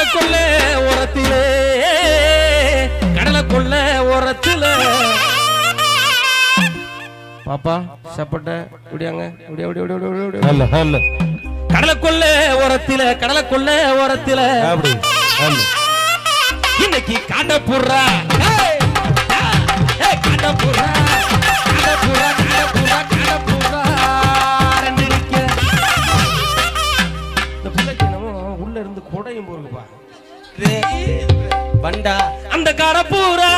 கடலுக்குள்ள ஓரத்திலே கடலுக்குள்ள ஓரத்திலே பாப்பா சப்பட்ட இப்படியாங்க இப்படியா இப்படி இப்படி இப்படி இப்படி ஹல்ல ஹல்ல கடலுக்குள்ள ஓரத்தில கடலுக்குள்ள ஓரத்தில அப்படி ஹல்ல இன்னைக்கு காண்டப்புறா ஏய், ஏய், காண்டப்புறா காண்டப்புறா காண்டப்புறா காண்டப்புறா ரெண்டு நிக்க இந்த பிள்ளைக்கு என்னமோ உள்ள இருந்து கொடையும் போஇருக்குப்பா வண்டா அந்த காடப்பூரா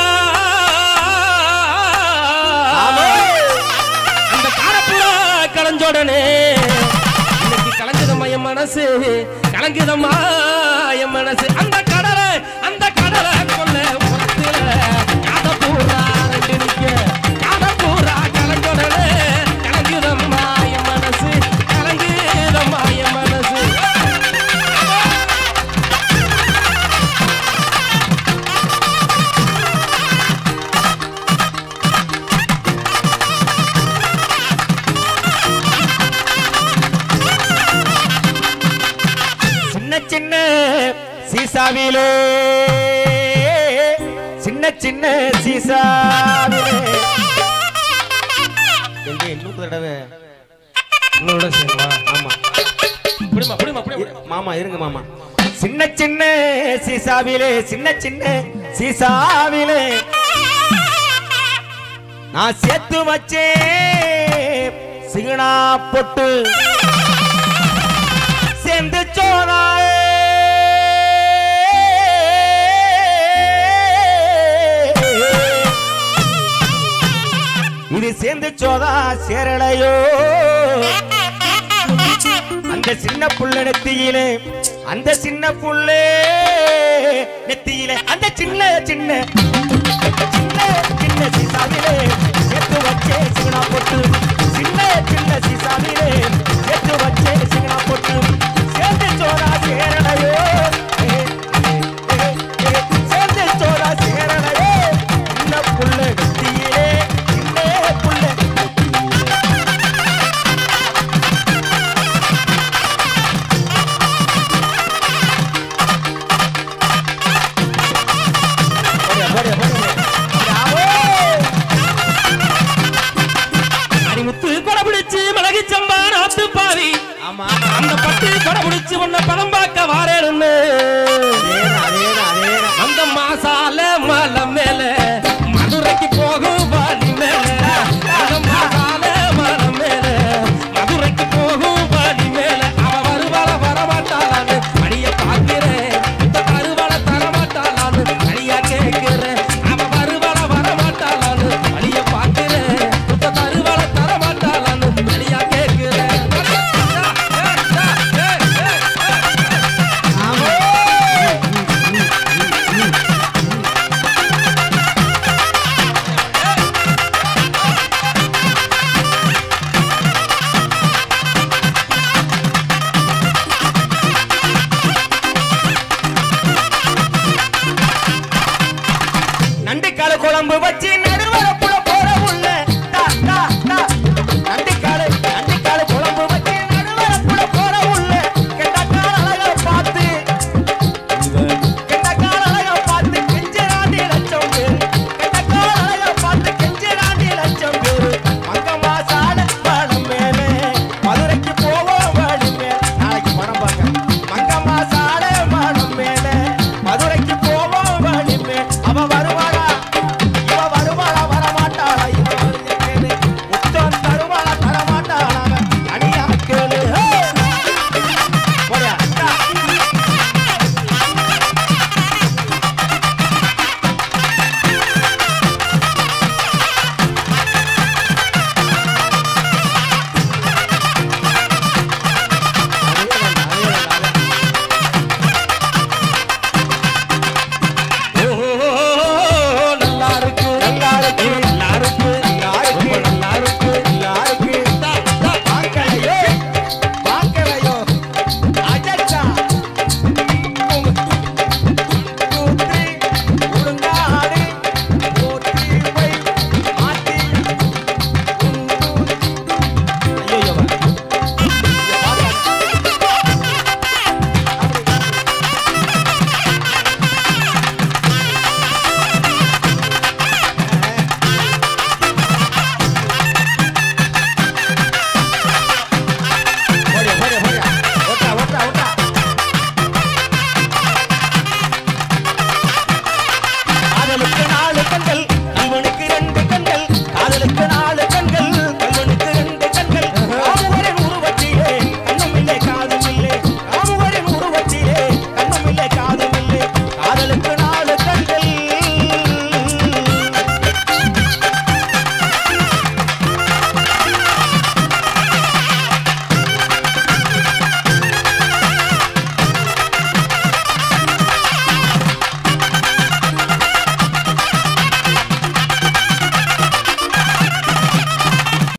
அந்த காடப்பூரா கலைஞ்சோடனே இன்னைக்கு கலங்குதம்மா என் மனசு கலங்குதம்மா என் மனசு அந்த கடலை அந்த கடலை கொள்ள புறத்துல காடப்பூரா ரெண்டு நிக்க காடப்பூரா கலைஞ்சோடனே கலங்குதம்மா என் மனசு கலங்குதம்மா என் மனசு சின்ன சின்ன சீசாவிலே சின்ன சின்ன சீசாவிலே எங்க இன்னொரு தடவை இன்னொரு சரிமா ஆமா புடிமா புடிமா புடிமா மாமா இருங்க மாமா சின்ன சின்ன சீசாவிலே சின்ன சின்ன சீசாவிலே நான் சேர்த்து வச்சேன் சிகனா பொட்டு சேர்ந்து சோனாயே இது சேர்ந்து சோதா சேரலையோ அந்த சின்ன புள்ள நெத்தியிலே அந்த சின்ன புள்ளே நெத்தியிலே அந்த சின்ன சின்ன சின்ன சின்ன சீசாவிலே சேர்த்து வச்சே சிங்கனா போட்டு சின்ன சின்ன சீசாவிலே சேர்த்து வச்சே சிங்கனா போட்டு சேர்ந்து சோதா சேரலையோ ஏ, ஏ, ஏ, சேர்ந்து சோதா சேரலையோ சின்ன புள்ள நெத்தியிலே சின்ன புள்ள நெத்தியிலே போடியா, போடியா, போடியா. பிராவோ! அடிமுத்து கொடை பிடிச்சு மிளகு சம்பா நாத்து பாவி ஆமா அந்த பட்டு கொடை பிடிச்சு உன்னை படம் பார்க்க வாரேன்னு